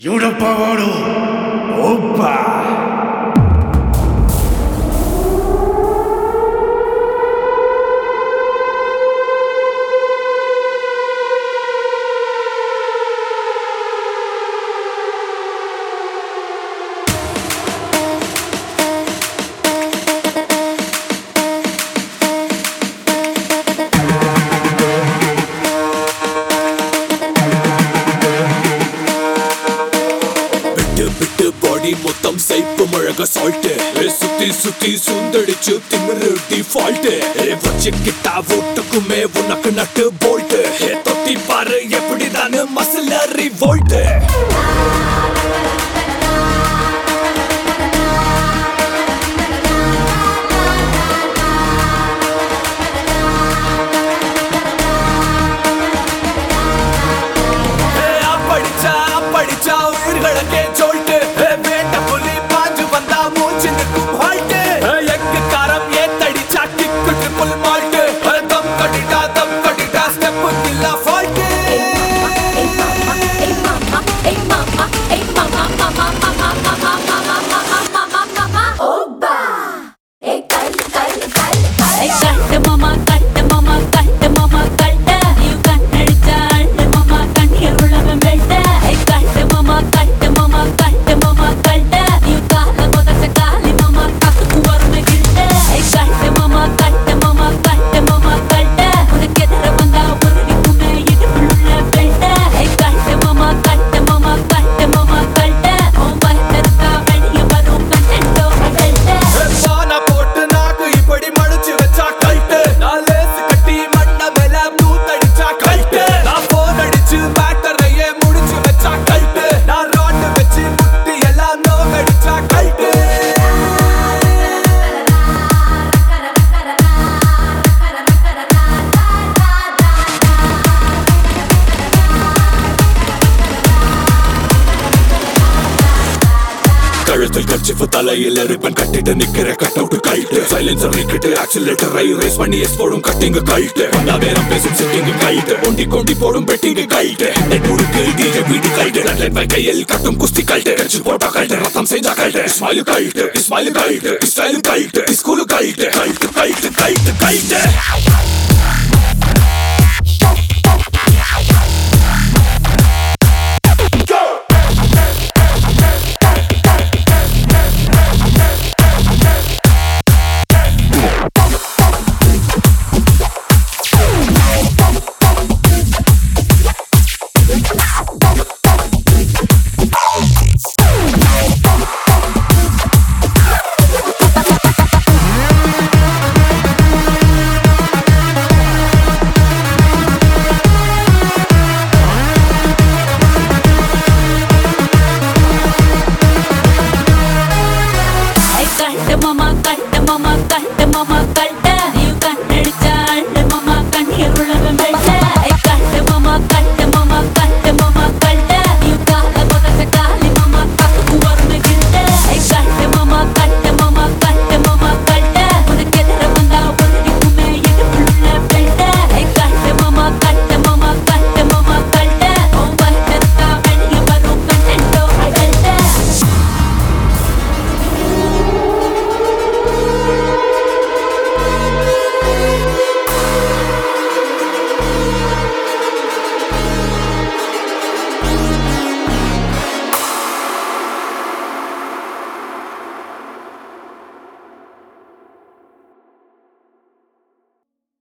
ఎవడప్పా వాడు ఓప్పా விட்டு விட்டு பாடி மொத்தம் சைப்பு மிளக சால்ட்டு சுத்தி சுத்தி சுந்தடிச்சு திமிரு டிஃபால்ட்டு வச்சுக்கிட்டா ஓட்டுக்குமே உனக்கு நட்டு போல்ட்டு தொட்டி பாரு எப்படிதான் மசில் ரிவோல்ட்டு படிச்சா படிச்சா உயிர்களுக்கே சொல்லிட்டு வேட்ட புலி பாஞ்சு வந்தா மூச்சு நிற்கும் ஹால்ட்டு எக்கு காரம் ஏத்தடிச்சா கிக்கு ட்ரிபிள் மால்ட்டு தம் கட்டிட்டா தம் கட்டிட்டா ஸ்டெப் இல்ல ஃபால்ட்டு பானை போட்டு நாக்கு இப்படி மடிச்சு வச்சா கல்ட்டு நான் லேசு கட்டி மண்ண மேல தூத்தடிச்சா கல்ட்டு நான் போன் அடிச்சு பேட்டரையே முடிச்சு வச்சா கல்ட்டு நான் ராட்டு வச்சு முட்டி எல்லாம் நோகடிச்சா கல்ட்டு கழுத்தில் கச்சிப்பு தலையில் ரிப்பன் கட்டிட்டு நிக்கிற கட் அவுட் கைட்டு சைலன்சர் நிக்கிட்டு ஆக்சிலேட்டர் ரைஸ் பண்ணி எஸ் போடும் கட்டிங் கைட்டு நான் வேறம் பேசும் செட்டிங் கைட்டு ஒண்டி கொண்டி போடும் பெட்டிங் கைட்டு நெட் முடுக்கு டிஜே வீடு கைட்டு நெட்லைட் வை கையில் கட்டும் குஸ்தி கைட்டு கட்சி போட்டா கைட்டு ரத்தம் செஞ்சா கைட்டு ஸ்மைல் கைட்டு ஸ்மைல் கைட்டு ஸ்டைல் கைட்டு ஸ்கூல் கைட்டு கைட்டு கைட்டு கைட்டு கைட்டு